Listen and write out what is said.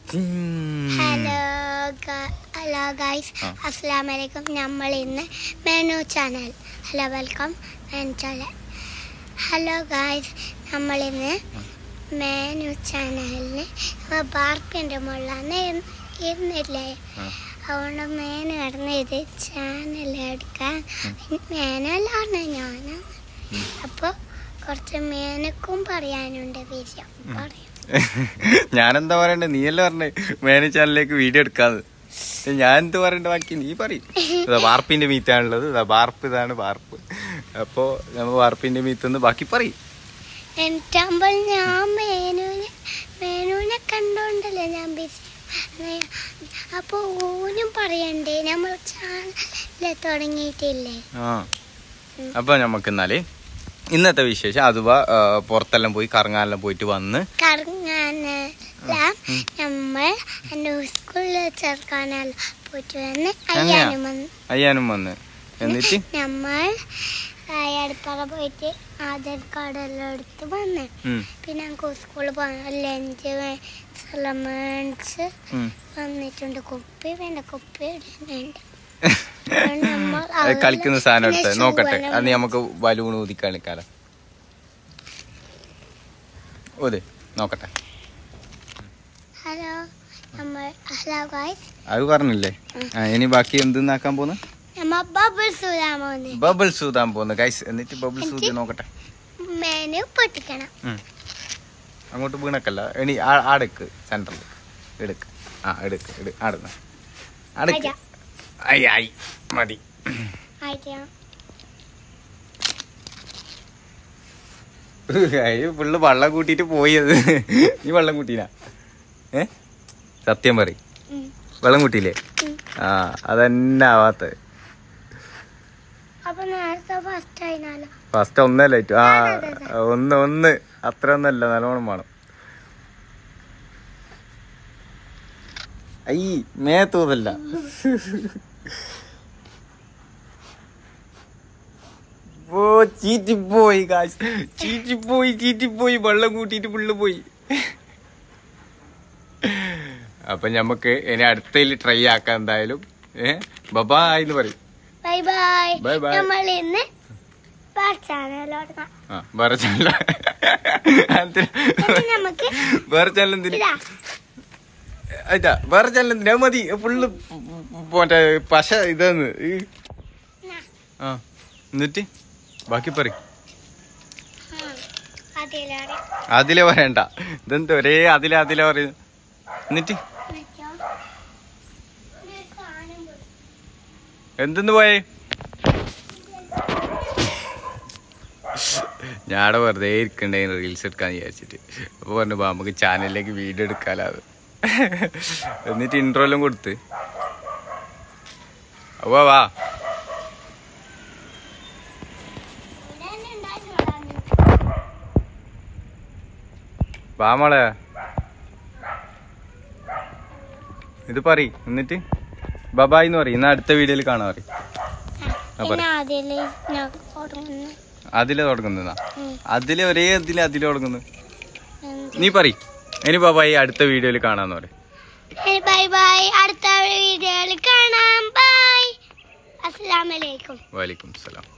Hello hello guys ആ. അസ്സാം വലൈക്കും നമ്മൾ ഇന്ന് menu channel hello welcome menu channel hello guys നമ്മൾ ഇന്ന് മെനു ചാനലിന് ബാർപ്പിൻ്റെ മുകളിലാണ് ഇരുന്ന് ഇരുന്നില്ലേ ആ. അതുകൊണ്ട് മേനു കിടന്ന് ഇത് ചാനൽ എടുക്കാൻ മേനല്ലാണ് ഞാൻ ഉം. അപ്പോൾ കുറച്ച് മേനക്കും പറയാനുണ്ട് വിഷയം പറയും ഞാനെന്താ പറയണ്ടേ നീയല്ലേ പറഞ്ഞേ മേനു ചാനലിലേക്ക് വീഡിയോ എടുക്കാന്ന് ഞാൻ എന്ത് പറയണ്ട ബാക്കി നീ പറയും ഇതാ വാർപ്പിന്റെ മീത്താണുള്ളത് ഇതാ വാർപ്പ് ഇതാണ് വാർപ്പ് അപ്പോ നമ്മ വാർപ്പിന്റെ മീത്തെന്ന് ബാക്കി പറയും എന്നിട്ടാകുമ്പോൾ ഞാൻ മേനുവിനെ മേനുവിനെ കണ്ടോണ്ടല്ലേ ഞാൻ ബിസി അപ്പോൾ ഓനും പറയണ്ടേ നമ്മൾ ചാനൽ തുടങ്ങിയിട്ടില്ലേ ആ അപ്പൊ നമുക്ക് എന്നാല് ഇന്നത്തെ വിശേഷം അഥവാ ആ, പുറത്തെല്ലാം പോയി കറങ്ങാനെല്ലാം പോയിട്ട് വന്ന് കറങ്ങാനെല്ലാം നമ്മൾ എൻ്റെ സ്കൂളിൽ ചേർക്കാനെല്ലാം പോയിട്ട് വന്ന് അങ്ങനെയാ? അയ്യാനും വന്ന് അയ്യാനും വന്ന് എന്നിട്ട് നമ്മൾ അടുപ്പറ പോയിട്ട് ആധാർ കാർഡ് എല്ലാം എടുത്ത് വന്ന് ഉം, പിന്നെ ഞങ്ങൾക്ക് സ്കൂളിൽ പോകാൻ ലഞ്ച് സലമൻസ് ഉം. വന്നിട്ടുണ്ട് കുപ്പി വേണ്ട കുപ്പി ഇടുന്നുണ്ട് നമ്മൾ അത് കളിക്കുന്ന സാധനം പിന്നെ എടുത്ത് നോക്കട്ടെ shoe അത് നമുക്ക് ബലൂൺ ഊതി കളിക്കാലോ ഓതെ നോക്കട്ടെ ഹലോ നമ്മൾ ഹലോ ഗായ്സ് അത് പറഞ്ഞില്ലേ ആ, ഇനി ബാക്കി എന്തെന്നാക്കാൻ പോന്ന് നമ്മ ബബിൾസ് ഊതാൻ പോകുന്നത് ബബിൾസ് ഊതാൻ പോന്ന് ഗൈസ് എന്നിട്ട് ബബിൾസ് ഊതി നോക്കട്ടെ മേനു പൊട്ടിക്കണം ഉം. അങ്ങോട്ട് വീണക്കല്ല ഇനി ആ- ആടെക്ക് സെന്ററിൽ എടുക്ക് ആ എടുക്ക് എടു ആടുന്ന അടുക്ക് അയ്യ. ആയി ആയി മതി ആയിട്ട് അയ്യോ ഫുള്ള് വെള്ളം കൂട്ടിയിട്ട് പോയത് നീ വെള്ളം കൂട്ടീനാ ഏ സത്യം പറ ഉം. വെള്ളം കൂട്ടിയില്ലേ ഉം. ആ അതന്നെ ആവാത്ത അപ്പൊ നേരത്തെ ഫസ്റ്റ് ആയിനാലോ ഫസ്റ്റ് ഒന്നല്ല ഏറ്റവും ആ അതെ, അതെ. ഒന്ന് ഒന്ന് അത്ര ഒന്നല്ല നല്ലോണം വേണം അയ്യ മേത്തൂതല്ല ഓ ചീറ്റിപ്പോയി കാശ് ചീറ്റിപ്പോയി ചീറ്റിപ്പോയി വെള്ളം കൂട്ടിയിട്ട് പുള്ളു പോയി അപ്പൊ ഞമ്മക്ക് ഇനി അടുത്തതിൽ ട്രൈ ആക്കാം എന്തായാലും ഏ ബബായ് എന്ന് പറയും ബൈ ബൈ Bye bye. നമ്മൾ ഇന്ന് ചാനലോട്ട് ആ വേറെ ചാനൽ നമുക്ക് വേറെ ചാനൽ എന്തിന് ഇതാ ഇതാ വേറെ ചാനൽ എന്തിനാ അത് മതി ഫുള്ള് മറ്റേ പശ ഇതാന്ന് ഈ. നാ. ആ എന്നിട്ട് ബാക്കി പറ ആ, അതിലാണ് അതിലെ പറയണ്ട ഇതെന്ത് ഒരേ അതിലെ അതിലെ പറയുന്നു എന്നിട്ട് വെച്ചോ. ഒരു സാധനം പോയി. എന്തെന്ന് പോയേ ഞാടെ വെറുതെ ഇരിക്കണ്ടേ റീൽസ് എടുക്കാൻ വിചാരിച്ചിട്ട് അപ്പൊ പറഞ്ഞു "ബാ, നമുക്ക് ചാനലിലേക്ക് വീഡിയോ എടുക്കാലോ അത് എന്നിട്ട് ഇൻട്രോ എല്ലാം കൊടുത്ത് അപ്പൊ വാ ഇവിടെ തന്നെ ഉണ്ടായിരുന്നോടാ നീ. വാ മോളെ ഇത് പറ എന്നിട്ട് ബബായ് എന്ന് പറയും എന്നാ അടുത്ത വീഡിയോയിൽ കാണാൻ പറയും ആ, പറ. പിന്നെ അതില് ഞാൻ തുടങ്ങുന്നു അതിലെ തുടങ്ങുന്നതാ ഉം. അതിലെ ഒരേ ഇതിലെ അതിലെ തുടങ്ങുന്നു എന്ത്? നീ പറ ഇനി ബബായി അടുത്ത വീഡിയോയിൽ കാണാന്ന് പറയും ശരി, ബൈ ബൈ അടുത്ത വീഡിയോയിൽ കാണാം ബൈ അസ്സലാമലൈക്കും വാലിക്കും സലാം